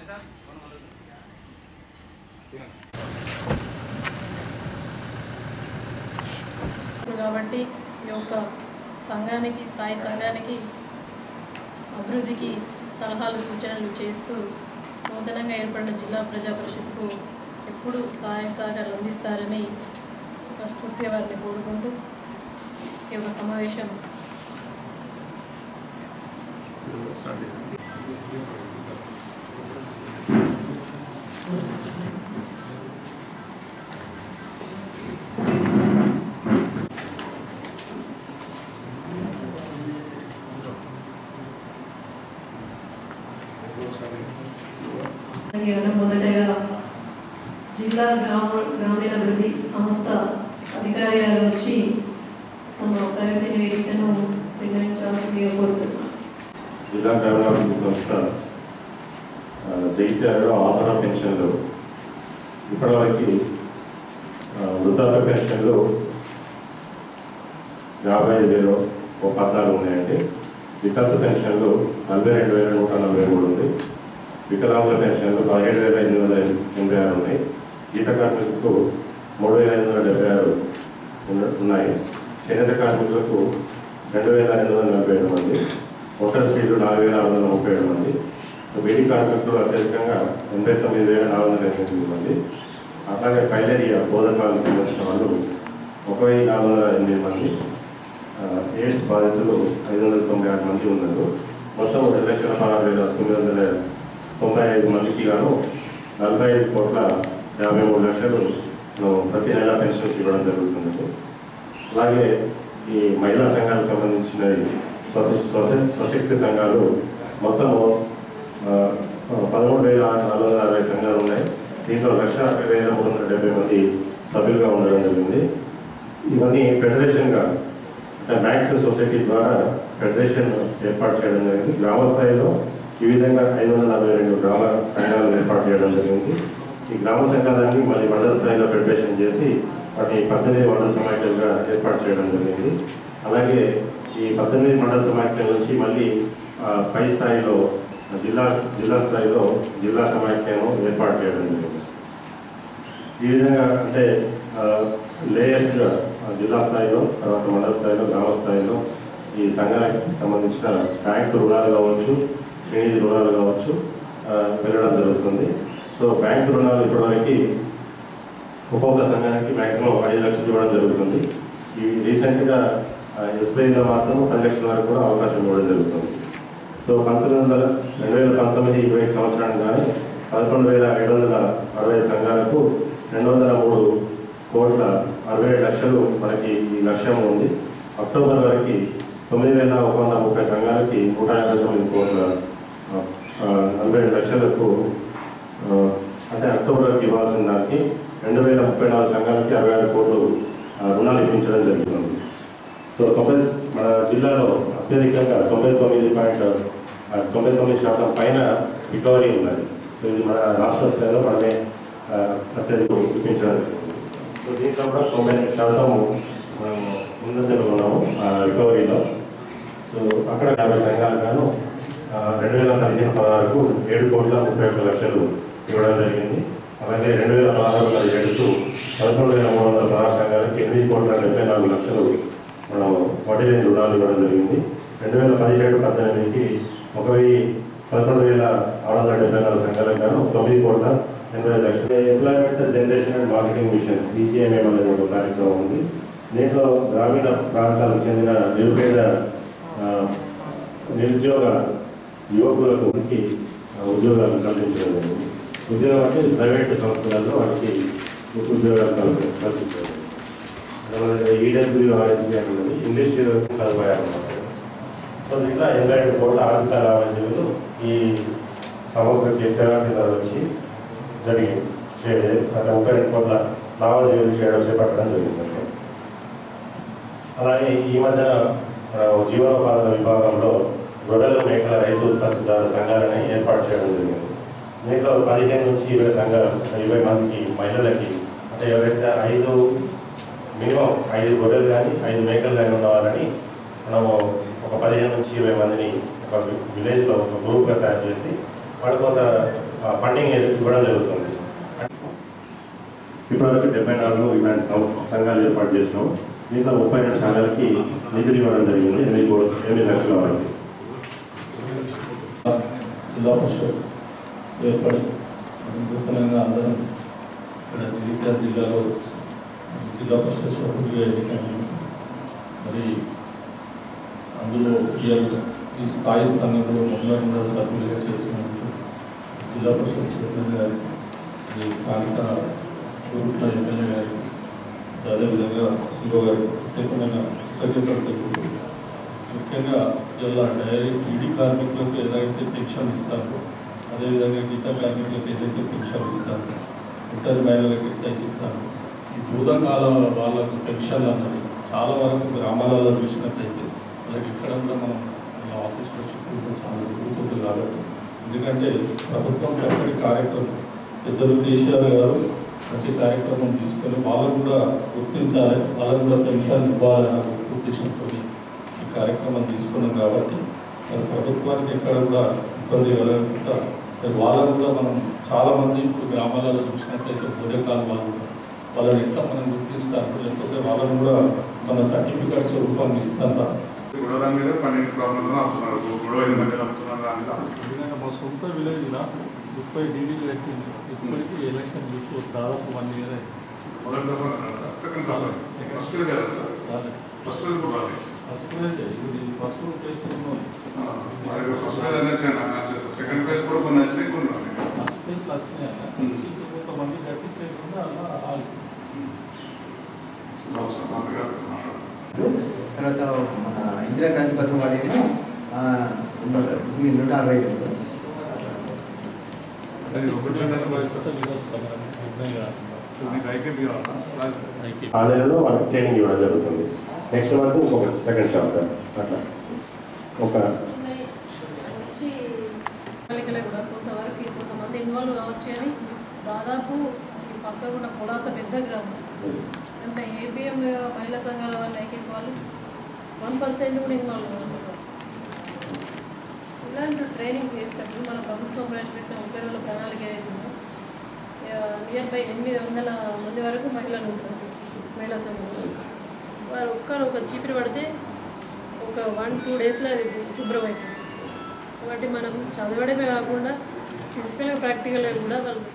కాబట్టి ఈ యొక్క సంఘానికి స్థాయి సంఘానికి అభివృద్ధికి సలహాలు సూచనలు చేస్తూ నూతనంగా ఏర్పడిన జిల్లా ప్రజా పరిషత్కు ఎప్పుడు సహాయ సహకారాలు అందిస్తారని మనస్ఫూర్తిగా వారిని కోరుకుంటూ ఈ యొక్క సమావేశం కేవలం మొదటగా జిల్లా గ్రామ గ్రామీణాభివృద్ధి సంస్థ అధికారులు వచ్చి తమ ప్రగతి నివేదికను విన్నవించాల్సిందిగా కోరుతున్నాను జిల్లా గ్రామీణాభివృద్ధి సంస్థ ఆ, జగిత్యాలలో ఆసరా పెన్షన్లు ఇప్పటివరకు ఆ, వృద్ధాప్య పెన్షన్లు యాభై ఐదు వేలు ఒక పద్నాలుగు ఉన్నాయండి వితంతు పెన్షన్లు నలభై రెండు వేల నూట నలభై మూడు ఉంది వికలాంగుల పెన్షన్లు పదిహేడు వేల ఎనిమిది వందల ఎనభై ఆరు ఉన్నాయి గీత కార్మికులకు మూడు వేల ఐదు వందల డెబ్బై ఆరు ఉన్న- ఉన్నాయి చేనేత కార్మికులకు రెండు వేల ఎనిమిది వందల నలభై ఏడు మంది ఓటర్ స్త్రీలు నాలుగు వేల ఆరు వందల ముప్పై ఏడు మంది బీడీ కార్మికులు అత్యధికంగా ఎనభై తొమ్మిది వేల నాలుగు వందల ఎనిమిది మంది అట్లాగే ఫైలేరియా బోధకాలకు సంబంధించిన వాళ్ళు ఒక వెయ్యి నాలుగు వందల ఎనిమిది మంది ఆ, ఎయిడ్స్ బాధితులు ఐదు వందల తొంభై ఆరు మంది ఉన్నారు మొత్తం రెండు లక్షల పదహారు వేల తొమ్మిది వందల తొంభై ఐదు మందికి గాను నలభై ఐదు కోట్ల యాభై మూడు లక్షలు మనం ప్రతి నెల పెన్షన్స్ ఇవ్వడం జరుగుతుంది అలాగే ఈ మహిళా సంఘాలకు సంబంధించిన స్వశ- స్వశ- స్వశక్తి సంఘాలు మొత్తము ఆ, పదమూడు వేల నాలుగు వందల అరవై సంఘాలు ఉన్నాయి దీంట్లో లక్ష అరవై వేల మూడు వందల డెబ్బై మంది సభ్యులుగా ఉండడం జరిగింది ఇవన్నీ ఫెడరేషన్గా అంటే మ్యాక్స్ సొసైటీ ద్వారా ఫెడరేషన్ ఏర్పాటు చేయడం జరిగింది గ్రామ స్థాయిలో ఈ విధంగా ఐదు వందల నలభై రెండు గ్రామ సంఘాలు ఏర్పాటు చేయడం జరిగింది ఈ గ్రామ సంఘాలన్నీ మళ్ళీ మండల స్థాయిలో ఫెడరేషన్ చేసి వాటిని పద్దెనిమిది మండల సమాఖ్యలుగా ఏర్పాటు చేయడం జరిగింది అలాగే ఈ పద్దెనిమిది మండల సమాఖ్యల నుంచి మళ్ళీ ఆ, పై స్థాయిలో జిల్లా జిల్లా స్థాయిలో జిల్లా సమాఖ్యను ఏర్పాటు చేయడం జరిగింది ఈ విధంగా అంటే లేయర్స్గా జిల్లా స్థాయిలో తర్వాత మండల స్థాయిలో గ్రామ స్థాయిలో ఈ సంఘానికి సంబంధించిన బ్యాంకు రుణాలు కావచ్చు శ్రేణి రుణాలు కావచ్చు ఆ, వెళ్ళడం జరుగుతుంది సో బ్యాంకు రుణాలు ఇప్పటివరకు ఒక్కొక్క సంఘానికి మ్యాక్సిమం ఐదు లక్షలు ఇవ్వడం జరుగుతుంది ఈ రీసెంట్గా ఎస్బీఐలో మాత్రం పది లక్షల వరకు కూడా అవకాశం ఇవ్వడం జరుగుతుంది సో పంతొమ్మిది వందల రెండు వేల పంతొమ్మిది ఇరవై సంవత్సరానికి కానీ పదకొండు వేల ఏడు వందల అరవై సంఘాలకు రెండు వందల మూడు కోట్ల అరవై ఏడు లక్షలు మనకి ఈ లక్ష్యం ఉంది అక్టోబర్ వరకు తొమ్మిది వేల ఒక వందల ముప్పై సంఘాలకి నూట యాభై తొమ్మిది కోట్ల ఆ, ఆ, నలభై ఏడు లక్షలకు ఆ, అంటే అక్టోబర్ వరకు ఇవ్వాల్సిన దానికి రెండు వేల ముప్పై నాలుగు సంఘాలకి అరవై ఆరు కోట్లు ఆ, రుణాలు ఇప్పించడం జరుగుతుంది సో తొంభై మన జిల్లాలో అత్యధికంగా తొంభై తొమ్మిది పాయింట్ ఆ, తొంభై తొమ్మిది శాతం పైన రికవరీ ఉన్నది సో ఇది మన రాష్ట్ర స్థాయిలో మనమే ఆ, అత్యధిక ఇప్పించడం జరుగుతుంది సో దీంట్లో కూడా తొంభై ఎనిమిది శాతం మనం ముందంజలో ఉన్నాము ఆ రికవరీలో సో అక్కడ యాభై సంఘాలు గాను ఆ, రెండు వేల పదిహేను పదహారుకు ఏడు కోట్ల ముప్పై ఒక్క లక్షలు ఇవ్వడం జరిగింది అలాగే రెండు వేల పదహారు పదిహేడుకు పదకొండు వేల మూడు వందల పదహారు సంఘాలకి ఎనిమిది కోట్ల డెబ్బై నాలుగు లక్షలు మనం వడ్డీ లేని రుణాలు ఇవ్వడం జరిగింది రెండు వేల పదిహేడు పద్దెనిమిదికి ఒక వెయ్యి పదకొండు వేల ఆరు వందల డెబ్బై నాలుగు సంఘాలకు గాను తొమ్మిది కోట్ల ఎనభై లక్షలు employment generation and marketing mission EGMM అనేది ఒక కార్యక్రమం ఉంది దీంట్లో గ్రామీణ ప్రాంతాలకు చెందిన నిరుపేద ఆ, నిరుద్యోగ యువకులకు ఉనికి, ఆ, ఉద్యోగాలు కల్పించడం జరిగింది ఉద్యోగం అంటే ప్రైవేట్ సంస్థలలో వారికి ఉద్యోగాలు కల్పి- కల్పించడం ఈడబ్ల్యూ ఆర్ఎస్సీ అనేది ఇంగ్లీష్ సదుపాయాలు అన్నమాట. సో ఇట్లా ఎనభై రెండు కోట్ల ఆర్థిక లావాదేవీలు ఈ సమగ్ర కేసీఆర్ కింద వచ్చి జరిగింది చే- అంటే ముప్పై రెండు కోట్ల లావాదేవీలు చేయడం చేపట్టడం జరిగిందండి అలాగే ఈ మధ్యన మన జీవనోపాధుల విభాగంలో గొర్రెల మేకల రైతు ఉత్పత్తిదారుల సంఘాలని ఏర్పాటు చేయడం జరిగింది దీంట్లో పదిహేను నుంచి ఇరవై సంఘాలు ఇరవై మందికి మహిళలకి అంటే ఎవరైతే ఐదు మినిమం ఐదు గొర్రెలు కానీ ఐదు మేకలు కానీ ఉన్న వాళ్ళని మనము ఒక పదిహేను నుంచి ఇరవై మందిని ఒక విలేజ్లో ఒక గ్రూప్గా తయారు చేసి వాళ్ళ కొంత ఫండింగ్ ఇవ్వడం జరుగుతుంది ఇప్పటివరకు డెబ్బై నాలుగు ఇలాంటి సం- సంఘాలు ఏర్పాటు చేసినాం దీంట్లో ముప్పై రెండు సంఘాలకి నిధులు ఇవ్వడం జరిగింది ఎనిమిది కోట్ల ఎనిమిది లక్షల వరకు జిల్లా పరిషత్ ఏర్పడి నూతనంగా అందరం ఇక్కడ జగిత్యాల జిల్లాలో జిల్లా పరిషత్ సభ్యులుగా ఎన్నికైనాము మరి అందులో ఈ యొక్క ఈ స్థాయి స్థానంలో మొదలైన సభ్యులుగా చేసినందుకు జిల్లా పరిషత్ చైర్మన్ గారి ఈ స్థానిక గురుట్ల ఎమ్మెల్యే గారి అదేవిధంగా శివ గారి ప్రత్యేకమైన కృతజ్ఞతలు తెలుపుతూ ముఖ్యంగా ఇలా డైరీ ఈడీ కార్మికులకు ఏదైతే పెన్షన్ ఇస్తారో అదేవిధంగా గీత కార్మికులకు ఏదైతే పెన్షన్ ఇస్తారో ఇంటర్ మహిళలకు ఎట్లయితే ఇస్తారో ఈ భూతకాల వాళ్ళకు పెన్షన్ అన్నది చాలా వరకు గ్రామాలలో చూసినట్లయితే వాళ్ళకి ఇక్కడ కూడా మనం వాళ్ళ ఆఫీస్లో చుట్టూ చాలా జరుగుతుంది కాబట్టి ఎందుకంటే ప్రభుత్వం చక్కటి కార్యక్రమం పెద్దలు కేసీఆర్ గారు మంచి కార్యక్రమం తీసుకొని వాళ్ళకు కూడా గుర్తించాలి వాళ్ళకు కూడా పెన్షన్ ఇవ్వాలన్న ఉద్దేశంతో ఈ కార్యక్రమం తీసుకున్నాం కాబట్టి మరి ప్రభుత్వానికి ఎక్కడ కూడా ఇబ్బంది కలగకుండా మరి వాళ్ళకు కూడా మనం చాలామంది ఇప్పుడు గ్రామాలలో చూసినట్లయితే బోధకాల వాళ్ళు ఉన్నారు. వాళ్ళని ఎట్లా మనం గుర్తిస్తారు లేకపోతే వాళ్ళని కూడా మన సర్టిఫికెట్స్ రూపంగా ఇస్తారా గొడవల మీద పన్నెండు ప్రాబ్లంలో ఆపుతున్నారు గొడవ ఎందుకు ఆపుతున్నారు దాని మీద ఎందుకంటే మా సొంత విలేజ్లో ముప్పై డీడీలు పెట్టింది ఇప్పటికీ ఎలక్షన్ బిఫోర్ దాదాపు వన్ ఇయర్ అయింది మొదటి దఫా సెకండ్ దఫా ఫస్ట్ కదా సార్ ఫస్ట్ కూడా రాలేదు ఫస్ట్ ప్రైజ్ ఇది ఫస్ట్ ప్లేస్ మరి ఫస్ట్ ప్రైజ్ అనేది నచ్చదు సెకండ్ ప్రైజ్ కూడా కొన్ని నచ్చినాయి కొన్ని రాలేదు ఫస్ట్ ప్లేస్ వచ్చినాయి Hmm. కొంతమంది గట్టించకుండా అలా ఆగి సార్ మంత్రి గారు మాట్లాడారు తర్వాత మన ఇందిరా క్రాంతి పథకం వాడేమో ఆ, నూట మీ నూట అరవై ఐదు అది ఒకటి గంటల వయసు కొత్త విరోధ సమరం నిర్ణయం రాకుండా మీకు ఐకేపీ కావాలా రాదు. ఐక్య ఆ నెలలో వాళ్ళకి ట్రైనింగ్ ఇవ్వడం జరుగుతుంది నెక్స్ట్ మంత్ ఇంకొక సెకండ్ చాప్టర్ అట్లా ఒక ఉన్నాయి. వచ్చి బాలికలే కూడా కొంతవరకు కొంతమంది ఇన్వాల్వ్ కావచ్చు అని దాదాపు ఈ పక్క కూడా పొలాస పెద్ద గ్రామం అంటే ఏపీఎం మహిళా సంఘాల వాళ్ళు ఐక్యం వాళ్ళు వన్ పర్సెంట్ కూడా ఇన్వాల్వ్ అవుతున్నారు ఇలాంటి ట్రైనింగ్స్ చేసేటప్పుడు మన ప్రభుత్వం ప్రవేశపెట్టిన ముప్పై రోజుల ప్రణాళిక ఏదైతే ఉందో నియర్ బై ఎనిమిది వందల మంది వరకు మహిళలు ఉంటారు మహిళా సంఘంలో వారు ఒక్కరు ఒక చీపిరి పడితే ఒక వన్ టూ డేస్లో అది శుభ్రం అవుతుంది కాబట్టి మనం చదవడమే కాకుండా ఫిజికల్గా ప్రాక్టికల్గా కూడా వాళ్ళు